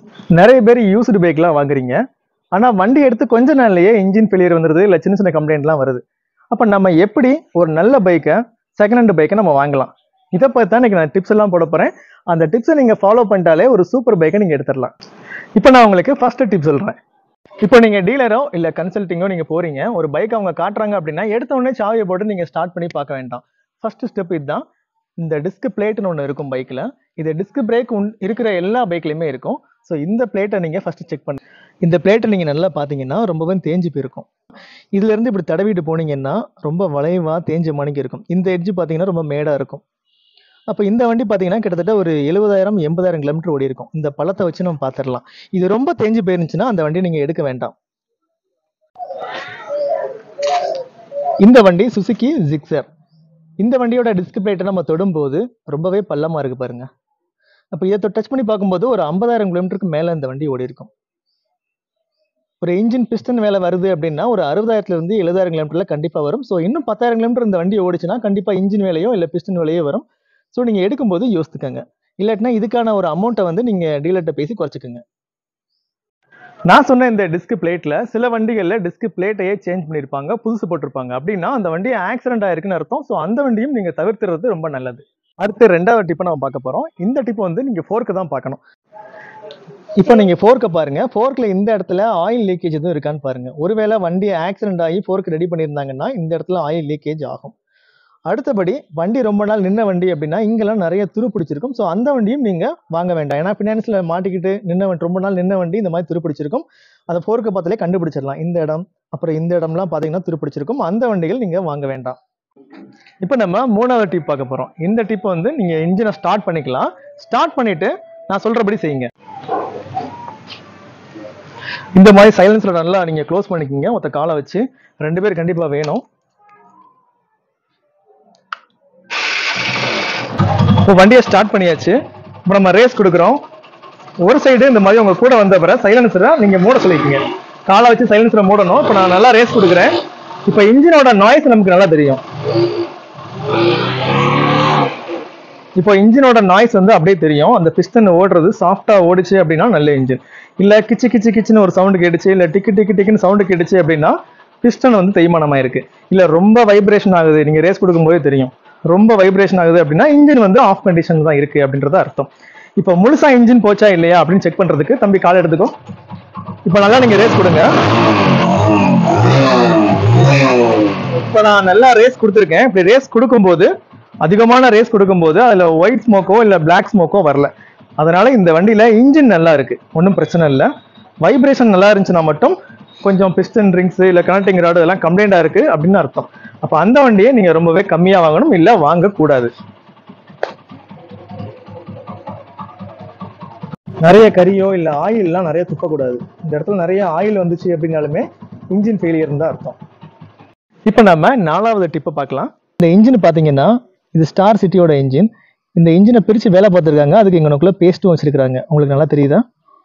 நிறைய பேர் யூஸ்டு பைக்லாம் வாங்குறீங்க ஆனால் வண்டி எடுத்து கொஞ்ச நாள்லயே இன்ஜின் ஃபெயிலியர் வந்துடுது இல்லை சின்ன சின்ன கம்ப்ளைண்ட்லாம் வருது அப்போ நம்ம எப்படி ஒரு நல்ல பைக்கை செகண்ட் ஹேண்ட் பைக்கை நம்ம வாங்கலாம் இதை பற்றி தான் இன்னைக்கு நான் டிப்ஸ் எல்லாம் போட போகிறேன் அந்த டிப்ஸை நீங்கள் ஃபாலோ பண்ணிட்டாலே ஒரு சூப்பர் பைக்கை நீங்கள் எடுத்துடலாம் இப்போ நான் உங்களுக்கு ஃபர்ஸ்ட் டிப் சொல்கிறேன் இப்போ நீங்கள் டீலரோ இல்லை கன்சல்ட்டிங்கோ நீங்கள் போறீங்க ஒரு பைக் அவங்க காட்டுறாங்க அப்படின்னா எடுத்த உடனே சாவியை போட்டு நீங்கள் ஸ்டார்ட் பண்ணி பார்க்க வேண்டாம் ஃபர்ஸ்ட் ஸ்டெப் இதுதான் இந்த டிஸ்க் பிளேட்னு ஒன்று இருக்கும் பைக்கில் இது டிஸ்க் பிரேக் இருக்கிற எல்லா பைக்லையுமே இருக்கும் ஸோ இந்த பிளேட்டை நீங்கள் ஃபர்ஸ்ட் செக் பண்ணு இந்த பிளேட்டை நீங்கள் நல்லா பார்த்தீங்கன்னா ரொம்பவே தேஞ்சு போயிருக்கும் இதுல இருந்து இப்படி தடவிட்டு போனீங்கன்னா ரொம்ப வளைவா தேஞ்ச மணிக்கு இருக்கும் இந்த எட்ஜ் பார்த்தீங்கன்னா ரொம்ப மேடாக இருக்கும் அப்போ இந்த வண்டி பார்த்தீங்கன்னா கிட்டத்தட்ட ஒரு எழுபதாயிரம் எண்பதாயிரம் கிலோமீட்டர் ஓடி இருக்கும் இந்த பழத்தை வச்சு நம்ம பார்த்துடலாம் இது ரொம்ப தேஞ்சு போயிருந்துச்சுன்னா அந்த வண்டி நீங்கள் எடுக்க வேண்டாம் இந்த வண்டி சுசுகி ஜிக்ஸர் இந்த வண்டியோட டிஸ்க் பிளேட்டை நம்ம தொடும்போது ரொம்பவே பள்ளமா இருக்கு பாருங்க அப்போ இதை டச் பண்ணி பார்க்கும்போது ஒரு ஐம்பதாயிரம் கிலோமீட்டருக்கு மேலே இந்த வண்டி ஓடி இருக்கும் ஒரு இன்ஜின் பிஸ்டன் வேலை வருது அப்படின்னா ஒரு அறுபதாயிரத்துல இருந்து எழுபதாயிரம் கிலோமீட்டர்ல கண்டிப்பாக வரும் ஸோ இன்னும் பத்தாயிரம் கிலோமீட்டர் இந்த வண்டி ஓடிச்சுன்னா கண்டிப்பாக இன்ஜின் வேலையோ இல்லை பிஸ்டன் வேலையோ வரும் ஸோ நீங்கள் எடுக்கும்போது யோசித்துக்கங்க இல்லாட்டினா இதுக்கான ஒரு அமௌண்ட்டை வந்து நீங்கள் டீலர்கிட்ட பேசி குறைச்சிக்கோங்க நான் சொன்ன இந்த டிஸ்க் பிளேட்ல சில வண்டிகள்ல டிஸ்க் பிளேட்டையே சேஞ்ச் பண்ணியிருப்பாங்க புதுசு போட்டிருப்பாங்க அப்படின்னா அந்த வண்டி ஆக்சிடென்ட் ஆயிருக்குன்னு அர்த்தம் ஸோ அந்த வண்டியும் நீங்க தவிர்த்துறது ரொம்ப நல்லது அடுத்து ரெண்டாவது டிப்பை நம்ம பார்க்க போறோம் இந்த டிப் வந்து நீங்க ஃபோர்க்கு தான் பார்க்கணும் இப்போ நீங்க ஃபோர்க்கை பாருங்க ஃபோர்க்ல இந்த இடத்துல ஆயில் லீக்கேஜ் எதுவும் இருக்கான்னு பாருங்க ஒருவேளை வண்டி ஆக்சிடென்ட் ஆகி ஃபோர்க் ரெடி பண்ணியிருந்தாங்கன்னா இந்த இடத்துல ஆயில் லீக்கேஜ் ஆகும் அடுத்தபடி வண்டி ரொம்ப நாள் நின்ன வண்டி அப்படின்னா இங்கெல்லாம் நிறைய துரு பிடிச்சிருக்கும் ஸோ அந்த வண்டியும் நீங்க வாங்க வேண்டாம் ஏன்னா ஃபினான்ஸில் மாட்டிக்கிட்டு நின்ன வண்டி ரொம்ப நாள் நின்ன வண்டி இந்த மாதிரி துரு பிடிச்சிருக்கும் அதை ஃபோர்க்கை பார்த்தாலே கண்டுபிடிச்சிடலாம் இந்த இடம் அப்புறம் இந்த இடம்லாம் பார்த்தீங்கன்னா துரு பிடிச்சிருக்கும் அந்த வண்டிகள் நீங்க வாங்க வேண்டாம் இப்போ நம்ம மூணாவது டிப் பார்க்க போறோம் இந்த டிப் வந்து நீங்க இன்ஜினை ஸ்டார்ட் பண்ணிக்கலாம் ஸ்டார்ட் பண்ணிட்டு நான் சொல்றபடி செய்யுங்க இந்த மாதிரி சைலன்ஸ்ல நல்லா நீங்க க்ளோஸ் பண்ணிக்கிங்க ஒத்த காலை வச்சு ரெண்டு பேர் கண்டிப்பா வேணும் இப்போ வண்டியை ஸ்டார்ட் பண்ணியாச்சு இப்போ நம்ம ரேஸ் கொடுக்குறோம் ஒரு சைடு இந்த மாதிரி உங்க கூட வந்த பிறகு சைலன்சரை நீங்க மூட சொல்லிக்கீங்க காலை வச்சு சைலன்சரை மூடணும் இப்போ நான் நல்லா ரேஸ் கொடுக்குறேன் இப்போ இன்ஜினோட நாய்ஸ் நமக்கு நல்லா தெரியும் இப்போ இன்ஜினோட நாய்ஸ் வந்து அப்படியே தெரியும் அந்த பிஸ்டன் ஓடுறது சாஃப்டா ஓடிச்சு அப்படின்னா நல்ல இன்ஜின் இல்ல கிச்சு கிச்சு கிச்சுன்னு ஒரு சவுண்ட் கேட்டுச்சு இல்ல டிக்கு டிக்கு டிக்குன்னு சவுண்ட் கேட்டுச்சு அப்படின்னா பிஸ்டன் வந்து தேய்மானமா இருக்கு இல்ல ரொம்ப வைப்ரேஷன் ஆகுது நீங்க ரேஸ் கொடுக்கும்போதே தெரியும் ரொம்ப வைப்ரேஷன் ஆகுது அப்படின்னா இன்ஜின் வந்து ஆஃப் கண்டிஷன் தான் இருக்கு அப்படின்றது அர்த்தம் இப்போ முழுசா இன்ஜின் போச்சா இல்லையா அப்படின்னு செக் பண்றதுக்கு தம்பி கால் எடுத்துக்கோ இப்போ நல்லா நீங்க ரேஸ் கொடுங்க இப்போ நான் நல்லா ரேஸ் கொடுத்துருக்கேன் இப்படி ரேஸ் கொடுக்கும்போது அதிகமான ரேஸ் கொடுக்கும்போது அதுல ஒயிட் ஸ்மோக்கோ இல்ல பிளாக் ஸ்மோக்கோ வரல அதனால இந்த வண்டியில இன்ஜின் நல்லா இருக்கு ஒன்றும் பிரச்சனை இல்லை வைப்ரேஷன் நல்லா இருந்துச்சுன்னா மட்டும் கொஞ்சம் பிஸ்டன் ரிங்ஸ் இல்ல கனெக்டிங் ராடு இதெல்லாம் கம்ப்ளைண்டா இருக்கு அப்படின்னு அர்த்தம் அப்ப அந்த வண்டியை நீங்க ரொம்பவே கம்மியா வாங்கணும் இல்ல வாங்கக்கூடாது நிறைய கரியோ இல்ல ஆயில்லாம் நிறைய துப்பக்கூடாது இந்த இடத்துல நிறைய ஆயில் வந்துச்சு அப்படின்னாலுமே இன்ஜின் ஃபெயிலியர் தான் அர்த்தம் இப்போ நம்ம நாலாவது டிப்பை பார்க்கலாம் இந்த இன்ஜின் பார்த்தீங்கன்னா இது ஸ்டார் சிட்டியோட இன்ஜின் இந்த இன்ஜினை பிரித்து வேலை பார்த்துருக்காங்க அதுக்கு இங்கனக்குள்ள பேஸ்ட்டும் வச்சிருக்காங்க உங்களுக்கு நல்லா தெரியுதா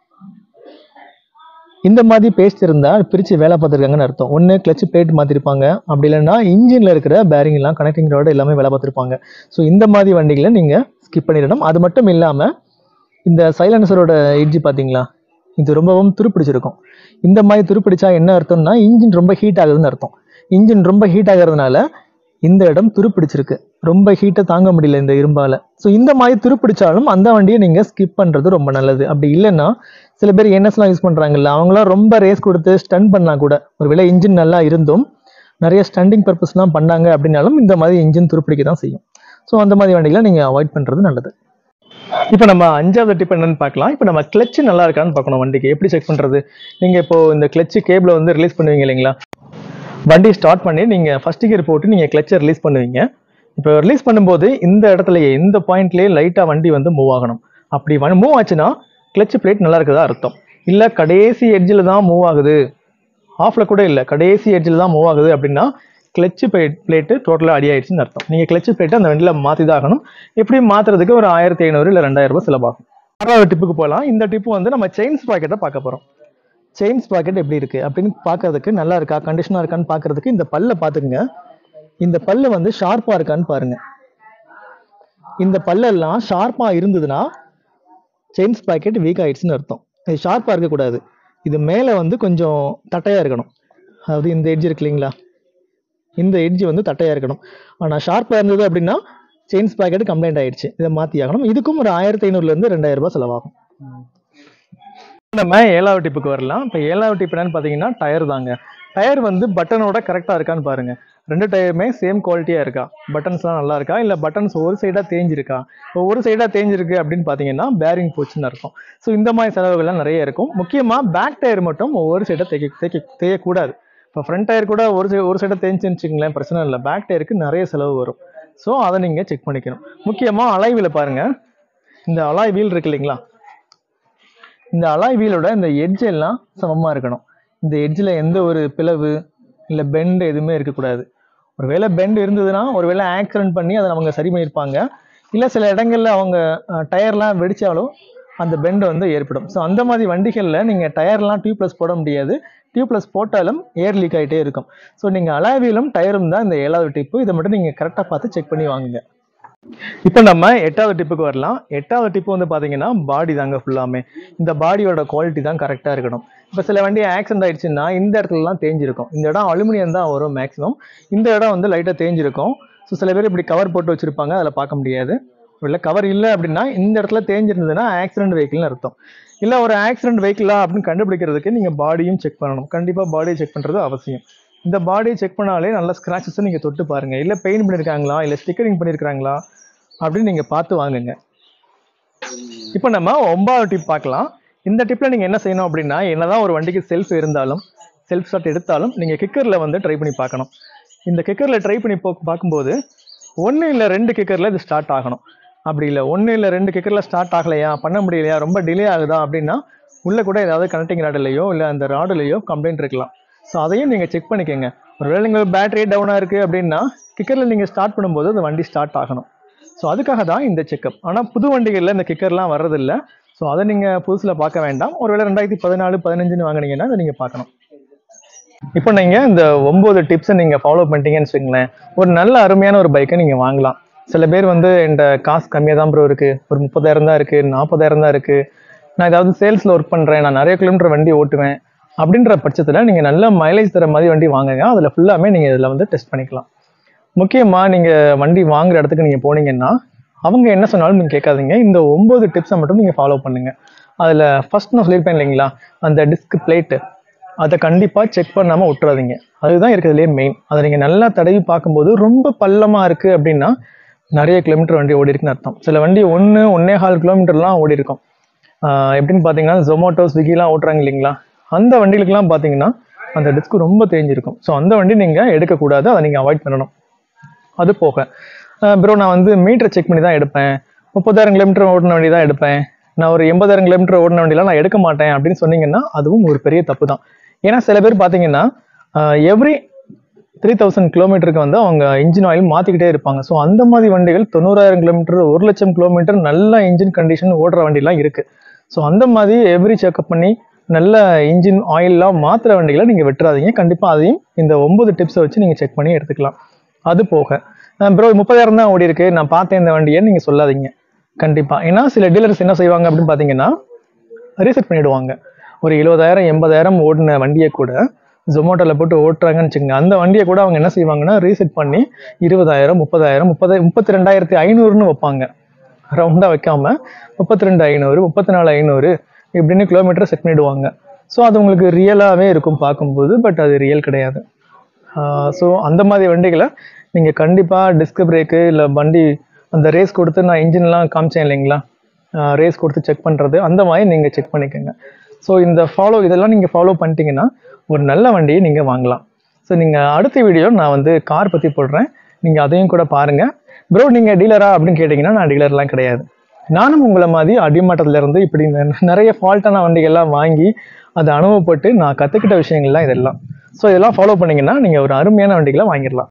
இந்த மாதிரி பேஸ்ட் இருந்தால் பிரித்து வேலை பார்த்துருக்காங்கன்னு அர்த்தம் ஒன்று கிளச் பிளேட் மாற்றிருப்பாங்க அப்படி இல்லைன்னா இன்ஜினில் இருக்கிற பேரிங் எல்லாம் கனெக்டிங் ரோடு எல்லாமே வேலை பார்த்துருப்பாங்க ஸோ இந்த மாதிரி வண்டிகளை நீங்கள் ஸ்கிப் பண்ணிடணும் அது மட்டும் இல்லாமல் இந்த சைலன்சரோட எட்ஜ் பார்த்தீங்களா இது ரொம்பவும் துருப்பிடிச்சிருக்கும் இந்த மாதிரி துருப்பிடிச்சா என்ன அர்த்தம்னா இன்ஜின் ரொம்ப ஹீட் ஆகுதுன்னு அர்த்தம் இன்ஜின் ரொம்ப ஹீட் ஆகிறதுனால இந்த இடம் துருப்பிடிச்சிருக்கு ரொம்ப ஹீட்டை தாங்க முடியல இந்த இரும்பால ஸோ இந்த மாதிரி துருப்பிடிச்சாலும் அந்த வண்டியை நீங்கள் ஸ்கிப் பண்ணுறது ரொம்ப நல்லது அப்படி இல்லைன்னா சில பேர் என்எஸ்லாம் யூஸ் பண்ணுறாங்கல்ல அவங்களாம் ரொம்ப ரேஸ் கொடுத்து ஸ்டன் பண்ணா கூட ஒருவேளை இன்ஜின் நல்லா இருந்தும் நிறைய ஸ்டண்டிங் பர்பஸ்லாம் பண்ணாங்க அப்படின்னாலும் இந்த மாதிரி இன்ஜின் துருப்பிடிக்க தான் செய்யும் ஸோ அந்த மாதிரி வண்டிகளை நீங்கள் அவாய்ட் பண்ணுறது நல்லது இப்போ நம்ம அஞ்சாவது டிப் என்னன்னு பார்க்கலாம் இப்போ நம்ம கிளச் நல்லா இருக்கான்னு பார்க்கணும் வண்டிக்கு எப்படி செக் பண்ணுறது நீங்கள் இப்போ இந்த கிளச் கேபிளை வந்து ரிலீஸ் பண்ணுவீங்க இல்லைங்களா வண்டி ஸ்டார்ட் பண்ணி நீங்கள் ஃபர்ஸ்ட் கியர் போட்டு நீங்கள் கிளச்சை ரிலீஸ் பண்ணுவீங்க இப்போ ரிலீஸ் பண்ணும்போது இந்த இடத்துலயே இந்த பாயிண்ட்லேயே லைட்டாக வண்டி வந்து மூவ் ஆகணும் அப்படி மூவ் ஆச்சுன்னா கிளச் பிளேட் நல்லா இருக்குதா அர்த்தம் இல்லை கடைசி எட்ஜில் தான் மூவ் ஆகுது ஆஃபில் கூட இல்லை கடைசி எட்ஜில் தான் மூவ் ஆகுது அப்படின்னா கிளச் பிளேட்டு டோட்டலாக அடி ஆயிடுச்சுன்னு அர்த்தம் நீங்கள் கிளச் பிளேட்டை அந்த வண்டியில் மாற்றி தான் ஆகணும் எப்படியும் மாற்றுறதுக்கு ஒரு ஆயிரத்தி ஐநூறு இல்லை ரெண்டாயிரம் ரூபாய் செலவாகும் ஆறாவது டிப்புக்கு போகலாம் இந்த டிப்பு வந்து நம்ம செயின்ஸ் பாக்கெட்டை பார்க்க போகிறோம் செயின்ஸ் பாக்கெட் எப்படி இருக்கு அப்படின்னு பார்க்கறதுக்கு நல்லா இருக்கா கண்டிஷனாக இருக்கான்னு பார்க்கறதுக்கு இந்த பல்லை பார்த்துக்குங்க இந்த பல்லு வந்து ஷார்ப்பாக இருக்கான்னு பாருங்க இந்த பல்லெல்லாம் ஷார்ப்பாக இருந்ததுன்னா செயின்ஸ் பாக்கெட் வீக் ஆயிடுச்சுன்னு அர்த்தம் இது ஷார்ப்பாக இருக்கக்கூடாது இது மேலே வந்து கொஞ்சம் தட்டையாக இருக்கணும் அதாவது இந்த எட்ஜ் இருக்கு இல்லைங்களா இந்த எட்ஜ் வந்து தட்டையாக இருக்கணும் ஆனால் ஷார்ப்பாக இருந்தது அப்படின்னா செயின் பாக்கெட் கம்ப்ளைண்ட் ஆயிடுச்சு இதை மாற்றி ஆகணும் இதுக்கும் ஒரு ஆயிரத்தி ஐநூறுலேருந்து ரெண்டாயிரம் ரூபாய் செலவாகும் நம்ம ஏழாவது டிப்புக்கு வரலாம் இப்போ ஏழாவது டிப் என்னன்னு பார்த்தீங்கன்னா டயர் தாங்க டயர் வந்து பட்டனோட கரெக்டாக இருக்கான்னு பாருங்க ரெண்டு டயருமே சேம் குவாலிட்டியாக இருக்கா பட்டன்ஸ்லாம் நல்லா இருக்கா இல்லை பட்டன்ஸ் ஒரு சைடாக தேஞ்சிருக்கா இப்போ ஒரு சைடாக தேஞ்சிருக்கு அப்படின்னு பார்த்தீங்கன்னா பேரிங் போச்சுன்னு இருக்கும் ஸோ இந்த மாதிரி செலவுகள்லாம் நிறைய இருக்கும் முக்கியமாக பேக் டயர் மட்டும் ஒவ்வொரு சைடாக தேய்க்க தேய்க்க தேயக்கூடாது இப்போ ஃப்ரண்ட் டயர் கூட ஒரு சை ஒரு சைடாக தேய்ச்சுன்னு வச்சுங்களேன் பிரச்சனை இல்லை பேக் டயருக்கு நிறைய செலவு வரும் ஸோ அதை நீங்கள் செக் பண்ணிக்கணும் முக்கியமாக அலாய் வீலை பாருங்கள் இந்த அலாய் வீல் இருக்கு இல்லைங்களா இந்த அலாய் வீலோட இந்த எட்ஜ் எல்லாம் சமமாக இருக்கணும் இந்த எட்ஜில் எந்த ஒரு பிளவு இல்லை பெண்டு எதுவுமே இருக்கக்கூடாது ஒருவேளை பெண்ட் இருந்ததுன்னா ஒருவேளை ஆக்சிடென்ட் பண்ணி அதை அவங்க சரி பண்ணியிருப்பாங்க இல்லை சில இடங்கள்ல அவங்க டயர்லாம் வெடிச்சாலும் அந்த பெண்டு வந்து ஏற்படும் ஸோ அந்த மாதிரி வண்டிகளில் நீங்கள் டயர்லாம் டியூப்லெஸ் போட முடியாது டியூப்லெஸ் போட்டாலும் ஏர் லீக் ஆகிட்டே இருக்கும் ஸோ நீங்கள் அலாவிலும் டயரும் தான் இந்த ஏழாவது டிப்பு இதை மட்டும் நீங்கள் கரெக்டாக பார்த்து செக் பண்ணி வாங்குங்க இப்போ நம்ம எட்டாவது டிப்புக்கு வரலாம் எட்டாவது டிப்பு வந்து பார்த்தீங்கன்னா பாடி தாங்க ஃபுல்லாமே இந்த பாடியோட குவாலிட்டி தான் கரெக்டாக இருக்கணும் இப்போ சில வண்டி ஆக்சிடென்ட் ஆயிடுச்சுன்னா இந்த இடத்துலலாம் தேஞ்சிருக்கும் இந்த இடம் அலுமினியம் தான் வரும் மேக்ஸிமம் இந்த இடம் வந்து லைட்டாக தேஞ்சிருக்கும் ஸோ சில பேர் இப்படி கவர் போட்டு வச்சிருப்பாங்க அதில் பார்க்க முடியாது இல்லை கவர் இல்லை அப்படின்னா இந்த இடத்துல தேஞ்சிருந்ததுன்னா ஆக்சிடென்ட் வெஹிக்கிள்னு அர்த்தம் இல்லை ஒரு ஆக்சிடென்ட் வெஹிக்கிளா அப்படின்னு கண்டுபிடிக்கிறதுக்கு நீங்கள் பாடியும் செக் பண்ணணும் கண்டிப்பாக பாடியை செக் பண்ணுறது அவசியம் இந்த பாடியை செக் பண்ணாலே நல்ல ஸ்க்ராச்சஸை நீங்கள் தொட்டு பாருங்கள் இல்லை பெயிண்ட் பண்ணியிருக்காங்களா இல்லை ஸ்டிக்கரிங் பண்ணியிருக்காங்களா அப்படின்னு நீங்கள் பார்த்து வாங்குங்க இப்போ நம்ம ஒன்பதாவது டிப் பார்க்கலாம் இந்த டிப்பில் நீங்கள் என்ன செய்யணும் அப்படின்னா என்னதான் ஒரு வண்டிக்கு செல்ஃப் இருந்தாலும் செல்ஃப் ஸ்டார்ட் எடுத்தாலும் நீங்கள் கிக்கரில் வந்து ட்ரை பண்ணி பார்க்கணும் இந்த கிக்கரில் ட்ரை பண்ணி போ பார்க்கும்போது ஒன்று இல்லை ரெண்டு கிக்கரில் இது ஸ்டார்ட் ஆகணும் அப்படி இல்லை ஒன்று இல்லை ரெண்டு கிக்கரில் ஸ்டார்ட் ஆகலையா பண்ண முடியலையா ரொம்ப டிலே ஆகுதா அப்படின்னா உள்ளே கூட ஏதாவது கனெக்டிங் ராடுலையோ இல்லை அந்த ராடுலையோ கம்ப்ளைண்ட் இருக்கலாம் ஸோ அதையும் நீங்கள் செக் பண்ணிக்கோங்க ஒருவேளை நீங்கள் பேட்டரி டவுனாக இருக்குது அப்படின்னா கிக்கரில் நீங்கள் ஸ்டார்ட் பண்ணும்போது அந்த வண்டி ஸ்டார்ட் ஆகணும் ஸோ அதுக்காக தான் இந்த செக்கப் ஆனால் புது வண்டிகளில் இந்த கிக்கர்லாம் வர்றதில்ல ஸோ அதை நீங்கள் புதுசில் பார்க்க வேண்டாம் ஒருவேளை ரெண்டாயிரத்தி பதினாலு பதினஞ்சுன்னு வாங்குனீங்கன்னா அதை நீங்கள் பார்க்கணும் இப்போ நீங்கள் இந்த ஒம்பது டிப்ஸை நீங்கள் ஃபாலோ பண்ணிட்டீங்கன்னு வச்சுங்களேன் ஒரு நல்ல அருமையான ஒரு பைக்கை நீங்கள் வாங்கலாம் சில பேர் வந்து என்கிட்ட காசு கம்மியாக தான் ப்ரோ இருக்குது ஒரு முப்பதாயிரம் தான் இருக்குது நாற்பதாயிரம் தான் இருக்குது நான் ஏதாவது சேல்ஸில் ஒர்க் பண்ணுறேன் நான் நிறைய கிலோமீட்டர் வண்டி ஓட்டுவேன் அப்படின்ற பட்சத்தில் நீங்கள் நல்ல மைலேஜ் தர மாதிரி வண்டி வாங்குங்க அதில் ஃபுல்லாமே நீங்கள் இதில் வந்து டெஸ்ட் பண்ணிக்கலாம் முக்கியமாக நீங்கள் வண்டி வாங்குற இடத்துக்கு நீங்கள் போனீங்கன்னா அவங்க என்ன சொன்னாலும் நீங்கள் கேட்காதீங்க இந்த ஒம்பது டிப்ஸை மட்டும் நீங்கள் ஃபாலோ பண்ணுங்கள் அதில் ஃபர்ஸ்ட் நான் சொல்லியிருப்பேன் இல்லைங்களா அந்த டிஸ்க் பிளேட்டு அதை கண்டிப்பாக செக் பண்ணாமல் விட்டுறாதீங்க அதுதான் இருக்கிறதுலே மெயின் அதை நீங்கள் நல்லா தடவி பார்க்கும்போது ரொம்ப பள்ளமாக இருக்குது அப்படின்னா நிறைய கிலோமீட்டர் வண்டி ஓடி இருக்குன்னு அர்த்தம் சில வண்டி ஒன்று ஒன்னே கால் கிலோமீட்டர்லாம் ஓடி இருக்கும் ஆஹ் எப்படின்னு பார்த்தீங்கன்னா ஜொமேட்டோ ஸ்விக்கிலாம் ஓட்டுறாங்க இல்லைங்களா அந்த வண்டிகளுக்கெல்லாம் பார்த்தீங்கன்னா அந்த டிஸ்க் ரொம்ப தேஞ்சிருக்கும் ஸோ அந்த வண்டி நீங்கள் எடுக்கக்கூடாது அதை நீங்கள் அவாய்ட் பண்ணணும் அது போக ப்ரோ நான் வந்து மீட்டரை செக் பண்ணி தான் எடுப்பேன் முப்பதாயிரம் கிலோமீட்டர் ஓடின வண்டி தான் எடுப்பேன் நான் ஒரு எண்பதாயிரம் கிலோமீட்டர் ஓடின வண்டிலாம் நான் எடுக்க மாட்டேன் அப்படின்னு சொன்னீங்கன்னா அதுவும் ஒரு பெரிய தப்பு தான் ஏன்னா சில பேர் பார்த்தீங்கன்னா எவ்ரி த்ரீ தௌசண்ட் கிலோமீட்டருக்கு வந்து அவங்க இன்ஜின் ஆயில் மாற்றிக்கிட்டே இருப்பாங்க ஸோ அந்த மாதிரி வண்டிகள் தொண்ணூறாயிரம் கிலோமீட்டர் ஒரு லட்சம் கிலோமீட்டர் நல்ல இன்ஜின் கண்டிஷன் ஓடுற வண்டிலாம் இருக்குது ஸோ அந்த மாதிரி எவ்ரி செக்அப் பண்ணி நல்ல இன்ஜின் ஆயில்லாம் மாற்றுற வண்டிகளை நீங்கள் வெட்டுறாதீங்க கண்டிப்பாக அதையும் இந்த ஒன்பது டிப்ஸை வச்சு நீங்கள் செக் பண்ணி எடுத்துக்கலாம் அது போக ப்ரோ முப்பதாயிரம் தான் ஓடி இருக்கு நான் பார்த்தேன் இந்த வண்டியை நீங்கள் சொல்லாதீங்க கண்டிப்பாக ஏன்னா சில டீலர்ஸ் என்ன செய்வாங்க அப்படின்னு பார்த்தீங்கன்னா ரீசெட் பண்ணிடுவாங்க ஒரு எழுபதாயிரம் எண்பதாயிரம் ஓடின வண்டியை கூட ஜொமேட்டோவில் போட்டு ஓட்டுறாங்கன்னு வச்சுக்கோங்க அந்த வண்டியை கூட அவங்க என்ன செய்வாங்கன்னா ரீசெட் பண்ணி இருபதாயிரம் முப்பதாயிரம் முப்பது முப்பத்தி ரெண்டாயிரத்தி ஐநூறுன்னு வைப்பாங்க ரவுண்டாக வைக்காம முப்பத்தி ரெண்டு ஐநூறு முப்பத்தி நாலு ஐநூறு இப்படின்னு கிலோமீட்டர் செட் பண்ணிடுவாங்க ஸோ அது உங்களுக்கு ரியலாகவே இருக்கும் பார்க்கும்போது பட் அது ரியல் கிடையாது ஸோ அந்த மாதிரி வண்டிகளை நீங்கள் கண்டிப்பாக டிஸ்க் பிரேக்கு இல்லை வண்டி அந்த ரேஸ் கொடுத்து நான் இன்ஜின்லாம் காமிச்சேன் இல்லைங்களா ரேஸ் கொடுத்து செக் பண்ணுறது அந்த மாதிரி நீங்கள் செக் பண்ணிக்கோங்க ஸோ இந்த ஃபாலோ இதெல்லாம் நீங்கள் ஃபாலோ பண்ணிட்டீங்கன்னா ஒரு நல்ல வண்டியை நீங்கள் வாங்கலாம் ஸோ நீங்கள் அடுத்த வீடியோ நான் வந்து கார் பற்றி போடுறேன் நீங்கள் அதையும் கூட பாருங்கள் ப்ரோ நீங்கள் டீலரா அப்படின்னு கேட்டிங்கன்னா நான் டீலர்லாம் கிடையாது நானும் உங்களை மாதிரி அடிமட்டத்துல இருந்து இப்படி ந- நிறைய ஃபால்ட்டான வண்டிகள்லாம் வாங்கி அதை அனுபவப்பட்டு நான் கற்றுக்கிட்ட விஷயங்கள்லாம் இதெல்லாம் ஸோ இதெல்லாம் ஃபாலோ பண்ணீங்கன்னா நீங்கள் ஒரு அருமையான வண்டிகளை வாங்கிடலாம்